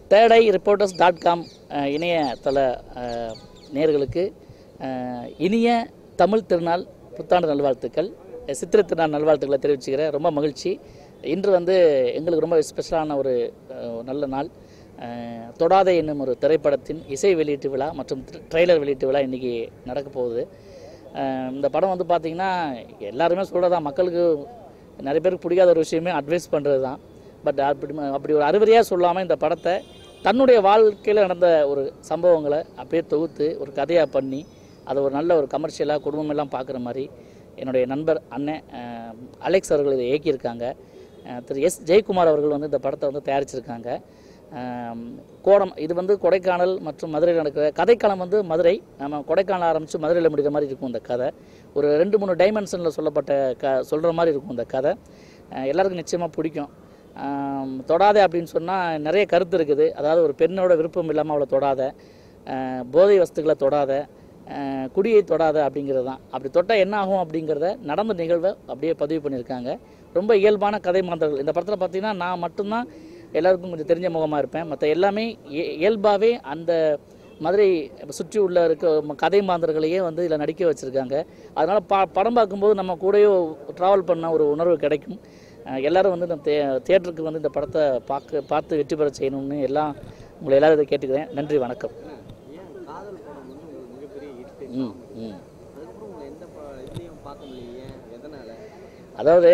third Eye Reporters dot com இணையதள அஹ், நேயர்களுக்கு அஹ், இனிய தமிழ் திருநாள் புத்தாண்டு நல்வாழ்த்துக்கள் அஹ், சித்திரை திருநாள் நல்வாழ்த்துக்களை தெரிவிச்சுக்கிறேன் ரொம்ப மகிழ்ச்சி இன்று வந்து எங்களுக்கு ரொம்ப ஸ்பெஷலான ஒரு அஹ், நல்ல நாள் அஹ், தொடாதே என்னும் ஒரு திரைப்படத்தின் இசை வெளியீட்டு விழா மற்றும் ட்ரெய்லர் வெளியீட்டு விழா இன்றைக்கி நடக்க போகுது அஹ், இந்த படம் வந்து பார்த்திங்கன்னா எல்லாருமே சொல்கிறதான் மக்களுக்கு நிறைய பேருக்கு பிடிக்காத ஒரு விஷயமே அட்வைஸ் பண்ணுறது தான் பட் அப்படி அப்படி ஒரு அறிவுரையாக சொல்லாமல் இந்த படத்தை தன்னுடைய வாழ்க்கையில் நடந்த ஒரு சம்பவங்களை அப்படியே தொகுத்து ஒரு கதையாக பண்ணி அதை ஒரு நல்ல ஒரு கமர்ஷியலாக குடும்பம் எல்லாம் பார்க்குற மாதிரி என்னுடைய நண்பர் அண்ணன் அஹ், அலெக்ஸ் அவர்கள் இதை இயக்கியிருக்காங்க அஹ், திரு எஸ் ஜெயக்குமார் அவர்கள் வந்து இந்த படத்தை வந்து தயாரிச்சிருக்காங்க அஹ், கோடம் இது வந்து கொடைக்கானல் மற்றும் மதுரையில் நடக்கிற கதைக்களம் வந்து மதுரை நம்ம கொடைக்கானல் ஆரம்பித்து மதுரையில் முடிகிற மாதிரி இருக்கும் இந்த கதை ஒரு ரெண்டு மூணு டைமென்ஷனில் சொல்லப்பட்ட க சொல்கிற மாதிரி இருக்கும் இந்த கதை அஹ், எல்லாருக்கும் நிச்சயமாக பிடிக்கும் ஆம், தொடாத அப்படின்னு சொன்னால் நிறைய கருத்து இருக்குது அதாவது ஒரு பெண்ணோட விருப்பம் இல்லாமல் அவளை தொடாத அஹ், போதை வஸ்துக்களை தொடாத அஹ், குடியை தொடாத அப்படிங்கிறது தான் அப்படி தொட்டால் என்ன ஆகும் அப்படிங்கிறத நடந்த நிகழ்வை அப்படியே பதிவு பண்ணியிருக்காங்க ரொம்ப இயல்பான கதை மாந்தர்கள் இந்த படத்தில் பார்த்தீங்கன்னா நான் மட்டும்தான் எல்லாருக்கும் கொஞ்சம் தெரிஞ்ச முகமாக இருப்பேன் மற்ற எல்லாமே இய- இயல்பாகவே அந்த மதுரை சுற்றி உள்ள இருக்க ம- கதை மாந்தர்களையே வந்து இதில் நடிக்க வச்சுருக்காங்க அதனால் ப படம் பார்க்கும்போது நம்ம கூடயோ ட்ராவல் பண்ண ஒரு உணர்வு கிடைக்கும் அஹ் எல்லாரும் வந்து இந்த தே தியேட்டருக்கு வந்து இந்த படத்தை பார்க்க பார்த்து வெற்றி பெற செய்யணும்னு எல்லாம் உங்களை எல்லாரும் இதை கேட்டுக்கிறேன் நன்றி வணக்கம் ஏன் காதல் படம் வந்து உங்களுக்கு மிகப்பெரிய ஹிட் ம் ம் அதுக்கப்புறம் உங்களை எந்த ப- இதுலயும் பார்க்க முடியல ஏன் எதனால அதாவது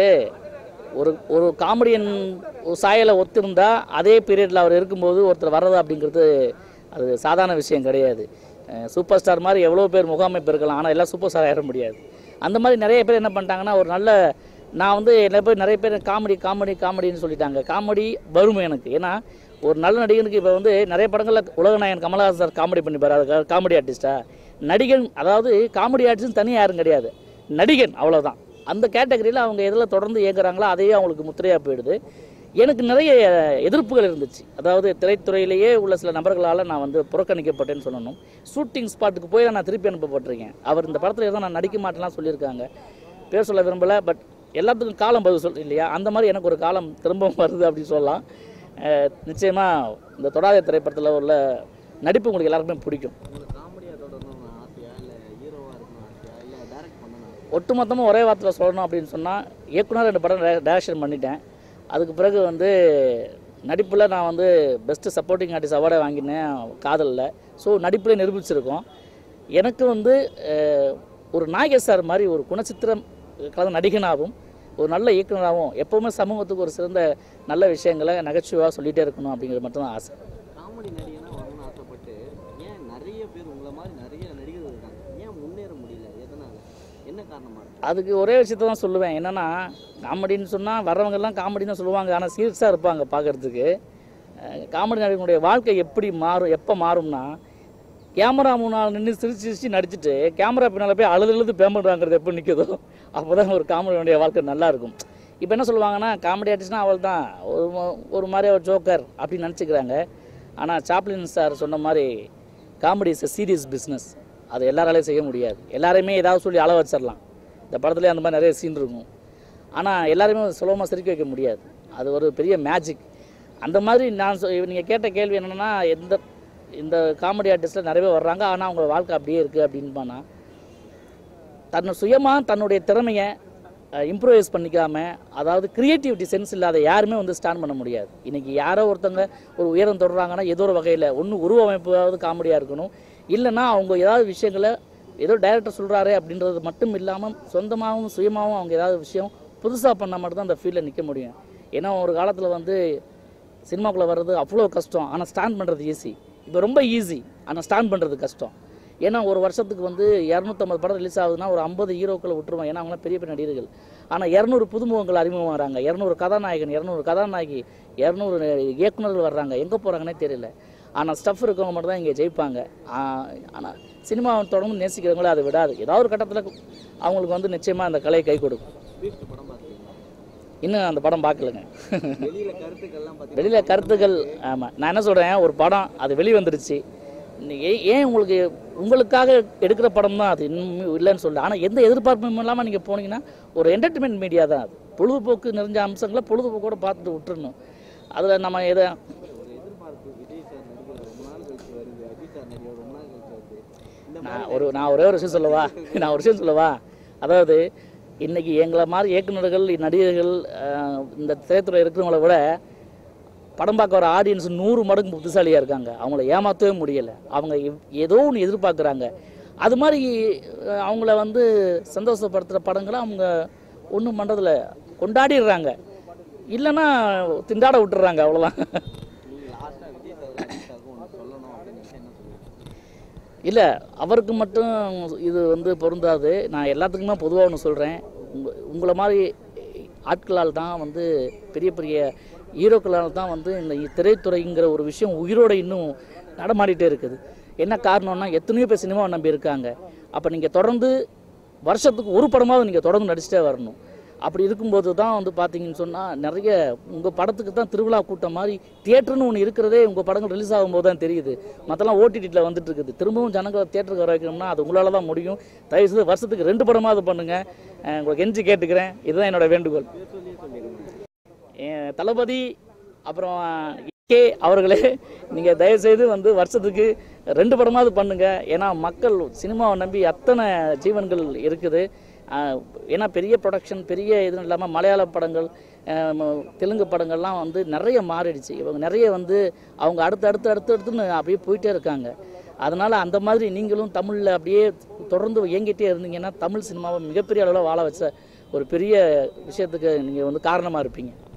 ஒரு ஒரு காமெடியன் சாயலை ஒத்திருந்தா அதே பீரியடில் அவர் இருக்கும்போது ஒருத்தர் வர்றது அப்படிங்கிறது அது சாதாரண விஷயம் கிடையாது அஹ் சூப்பர் ஸ்டார் மாதிரி எவ்வளோ பேர் முகாமைப்பு இருக்கலாம் ஆனால் எல்லாம் சூப்பர் ஸ்டார் ஆயிட முடியாது அந்த மாதிரி நிறைய பேர் என்ன பண்ணிட்டாங்கன்னா ஒரு நல்ல நான் வந்து என்ன பேர் நிறைய பேர் காமெடி காமெடி காமெடின்னு சொல்லிட்டாங்க காமெடி வரும் எனக்கு ஏன்னா ஒரு நல்ல நடிகனுக்கு இப்போ வந்து நிறைய படங்களில் உலகநாயகன் கமலஹாசன் சார் காமெடி பண்ணிப்பார் அது காமெடி ஆர்டிஸ்டா நடிகன் அதாவது காமெடி ஆர்டிஸ்ட் தனியாக யாரும் கிடையாது நடிகன் அவ்வளவுதான் அந்த கேட்டகரியில் அவங்க எதில் தொடர்ந்து இயங்குறாங்களோ அதையே அவங்களுக்கு முத்திரையாக போயிடுது எனக்கு நிறைய எதிர்ப்புகள் இருந்துச்சு அதாவது திரைத்துறையிலேயே உள்ள சில நபர்களால் நான் வந்து புறக்கணிக்கப்பட்டேன்னு சொல்லணும் ஷூட்டிங் ஸ்பாட்டுக்கு போய் நான் திருப்பி அனுப்பப்பட்டிருக்கேன் அவர் இந்த படத்தில் எதுவும் நான் நடிக்க மாட்டேன்லாம் சொல்லியிருக்காங்க பேர் சொல்ல விரும்பலை பட் எல்லாத்துக்கும் காலம் பதில் சொல் இல்லையா அந்த மாதிரி எனக்கு ஒரு காலம் திரும்பவும் வருது அப்படின்னு சொல்லலாம் அஹ் நிச்சயமா இந்த தொடாத திரைப்படத்தில் உள்ள நடிப்பு உங்களுக்கு எல்லாருக்குமே பிடிக்கும் உங்களுக்கு காமெடியா தொடரணும்னு ஆசையா இல்ல ஹீரோவா இருக்கணும் ஆசையா இல்ல டைரக்ட் பண்ணணும் ஆசையா ஒட்டுமொத்தமாக ஒரே வார்த்தையில் சொல்லணும் அப்படின்னு சொன்னால் இயக்குனர் ரெண்டு படம் டைரக்ஷன் பண்ணிட்டேன் அதுக்கு பிறகு வந்து நடிப்பில் நான் வந்து பெஸ்ட்டு சப்போர்ட்டிங் ஆர்டிஸ்ட் அவார்டை வாங்கினேன் காதலில் ஸோ நடிப்பில் நிரூபிச்சிருக்கோம் எனக்கு வந்து அஹ், ஒரு நாயகர் சார் மாதிரி ஒரு குணச்சித்திரம் கலந்த நடிகனாகவும் ஒரு நல்ல இயக்குனராகவும் எப்போவுமே சமூகத்துக்கு ஒரு சிறந்த நல்ல விஷயங்களை நகைச்சுவையாக சொல்லிகிட்டே இருக்கணும் அப்படிங்கிறது மட்டும்தான் ஆசை காமெடி நடிகனா வரணும்னு ஆசைப்பட்டு ஏன் நிறைய பேர் உங்களை மாதிரி நிறைய நடிகர்கள் இருக்காங்க ஏன் முன்னேற முடியல எதனால என்ன காரணமா இருக்கு அதுக்கு ஒரே விஷயத்த தான் சொல்லுவேன் என்னென்னா காமெடின்னு சொன்னால் வர்றவங்கெல்லாம் காமெடின்னு சொல்லுவாங்க ஆனால் சீரியஸாக இருப்பாங்க பார்க்குறதுக்கு காமெடி நடிகனுடைய வாழ்க்கை எப்படி மாறும் எப்போ மாறும்னா கேமரா முன்னால் நின்று சிரிச்சு சிரிச்சு நடிச்சுட்டு கேமரா பின்னால் போய் அழுது அழுது பேமெண்ட் வாங்குறது எப்போ நிற்குதோ அப்போ தான் ஒரு காமெடியுடைய வாழ்க்கை நல்லா இருக்கும் இப்போ என்ன சொல்லுவாங்கன்னா காமெடி ஆர்டிஸ்ட்னா அவள் தான் ஒரு ம- ஒரு மாதிரி ஒரு ஜோக்கர் அப்படின்னு நினச்சிக்கிறாங்க ஆனால் சாப்ளின் சார் சொன்ன மாதிரி காமெடி இஸ் சீரியஸ் பிஸ்னஸ் அது எல்லாராலையும் செய்ய முடியாது எல்லாரையுமே ஏதாவது சொல்லி அள வச்சிடலாம் இந்த படத்துலேயே அந்த மாதிரி நிறைய சீன் இருக்கும் ஆனால் எல்லாரையுமே சுலபமாக சிரிக்க வைக்க முடியாது அது ஒரு பெரிய மேஜிக் அந்த மாதிரி நான் நீங்கள் கேட்ட கேள்வி என்னென்னா எந்த இந்த காமெடி ஆர்டிஸ்ட்டில் நிறைய பேர் வர்றாங்க ஆனால் அவங்க வாழ்க்கை அப்படியே இருக்குது அப்படின்னு தன்னை சுயமாக தன்னுடைய திறமையை இம்ப்ரூவைஸ் பண்ணிக்காம அதாவது கிரியேட்டிவிட்டி சென்ஸ் இல்லாத யாருமே வந்து ஸ்டாண்ட் பண்ண முடியாது இன்றைக்கி யாரோ ஒருத்தங்க ஒரு உயரம் தொடர்றாங்கன்னா ஏதோ ஒரு வகையில் ஒன்று உருவமைப்பாவது காமெடியாக இருக்கணும் இல்லைன்னா அவங்க ஏதாவது விஷயங்களை ஏதோ டைரக்டர் சொல்கிறாரு அப்படின்றது மட்டும் இல்லாமல் சொந்தமாகவும் சுயமாகவும் அவங்க ஏதாவது விஷயம் புதுசாக பண்ணால் மட்டும்தான் அந்த ஃபீல்டில் நிற்க முடியும் ஏன்னா ஒரு காலத்தில் வந்து சினிமாக்குள்ளே வர்றது அவ்வளோ கஷ்டம் ஆனால் ஸ்டாண்ட் பண்ணுறது ஈஸி இப்போ ரொம்ப ஈஸி ஆனால் ஸ்டாண்ட் பண்ணுறது கஷ்டம் ஏன்னா ஒரு வருஷத்துக்கு வந்து இரநூத்தம்பது படம் ரிலீஸ் ஆகுதுன்னா ஒரு ஐம்பது ஹீரோக்களை விட்டுருவோம் ஏன்னா அவங்களாம் பெரிய பெரிய நடிகர்கள் ஆனால் இரநூறு புதுமுகங்கள் அறிமுகம் வராங்க இரநூறு கதாநாயகன் இரநூறு கதாநாயகி இரநூறு இயக்குனர்கள் வர்றாங்க எங்கே போகிறாங்கன்னே தெரியல ஆனால் ஸ்டஃப் இருக்கவங்க மட்டும் தான் இங்கே ஜெயிப்பாங்க ஆனால் சினிமா தொடர்ந்து நேசிக்கிறவங்களே அதை விடாது ஏதாவது ஒரு கட்டத்தில் அவங்களுக்கு வந்து நிச்சயமாக அந்த கலை கை கொடுக்கும் பீஸ்ட் படம் பார்த்துருக்கீங்களா இன்னும் அந்த படம் பார்க்கலங்க வெளியில கருத்துக்கள்லாம் பார்த்தீங்கன்னா வெளியில் கருத்துக்கள் ஆமாம் நான் என்ன சொல்கிறேன் ஒரு படம் அது வெளி வந்துடுச்சு நீ ஏ- ஏன் உங்களுக்கு உங்களுக்காக எடுக்கிற படம் தான் அது இன்னும் இல்லைன்னு சொல்ல ஆனால் எந்த எதிர்பார்ப்பும் இல்லாமல் நீங்கள் போனீங்கன்னா ஒரு என்டர்டைன்மெண்ட் மீடியா தான் அது பொழுதுபோக்கு நிறைஞ்ச அம்சங்களை பொழுதுபோக்கோட பார்த்துட்டு விட்டுறணும் அதில் நம்ம எதை ஒரு எதிர்பார்ப்பு விஜய் நான் ஒரு நான் ஒரே ஒரு விஷயம் சொல்லவா நான் ஒரு விஷயம் சொல்லவா அதாவது இன்னைக்கு எங்களை மாதிரி இயக்குநர்கள் நடிகர்கள் அஹ், இந்த திரைத்துறை இருக்கிறவங்கள விட படம் பார்க்க வர ஆடியன்ஸ் நூறு மடங்கு புத்திசாலியாக இருக்காங்க அவங்கள ஏமாற்றவே முடியலை அவங்க எவ்- ஏதோ ஒன்று எதிர்பார்க்குறாங்க அது மாதிரி அஹ், அவங்கள வந்து சந்தோஷப்படுத்துகிற படங்களை அவங்க ஒன்றும் பண்ணுறதில்ல கொண்டாடிடுறாங்க இல்லைன்னா திண்டாட விட்டுறாங்க அவ்வளோதான் நீங்க லாஸ்டா விஜய் சாருக்காக ஒன்று சொல்லணும் அப்படின்னு நினைச்சா என்ன சொல்லுவீங்க இல்லை அவருக்கு மட்டும் இது வந்து பொருந்தாது நான் எல்லாத்துக்குமே பொதுவாக ஒன்று சொல்கிறேன் உங்க உங்களை மாதிரி ஆட்களால் தான் வந்து பெரிய பெரிய ஹீரோக்களால் தான் வந்து இந்த திரைத்துறைங்கிற ஒரு விஷயம் உயிரோட இன்னும் நடமாடிட்டே இருக்குது என்ன காரணம்னா எத்தனையோ பேர் சினிமாவை நம்பி இருக்காங்க அப்போ நீங்கள் தொடர்ந்து வருஷத்துக்கு ஒரு படமாவது நீங்கள் தொடர்ந்து நடிச்சிட்டே வரணும் அப்படி இருக்கும்போது தான் வந்து பார்த்தீங்கன்னு சொன்னால் நிறைய உங்கள் படத்துக்கு தான் திருவிழா கூட்டம் மாதிரி தியேட்டர்னு ஒன்று இருக்கிறதே உங்கள் படங்கள் ரிலீஸ் ஆகும்போது தான் தெரியுது மற்றெல்லாம் ஓடிடியில் வந்துட்டு இருக்குது திரும்பவும் ஜனங்களை தியேட்டருக்கு வர வைக்கணும்னா அது உங்களால் தான் முடியும் தயவுசெய்து வருஷத்துக்கு ரெண்டு படமாவது பண்ணுங்கள் உங்களுக்கு கெஞ்சி கேட்டுக்கிறேன் இதுதான் என்னோட வேண்டுகோள் பேர் சொல்லியே சொல்லிடுங்க என் தளபதி அப்புறம் கே அவர்களே நீங்கள் தயவுசெய்து வந்து வருஷத்துக்கு ரெண்டு படமாவது பண்ணுங்க ஏன்னா மக்கள் சினிமாவை நம்பி அத்தனை ஜீவன்கள் இருக்குது ஆஹ் ஏன்னா பெரிய ப்ரொடக்ஷன் பெரிய இது இல்லாமல் மலையாள படங்கள் ஆஹ் ம- தெலுங்கு படங்கள்லாம் வந்து நிறைய மாறிடுச்சு இவங்க நிறைய வந்து அவங்க அடுத்து அடுத்து அடுத்து அடுத்துன்னு அப்படியே போயிட்டே இருக்காங்க அதனால் அந்த மாதிரி நீங்களும் தமிழில் அப்படியே தொடர்ந்து இயங்கிட்டே இருந்தீங்கன்னா தமிழ் சினிமாவை மிகப்பெரிய அளவில் வாழ வச்ச ஒரு பெரிய விஷயத்துக்கு நீங்கள் வந்து காரணமாக இருப்பீங்க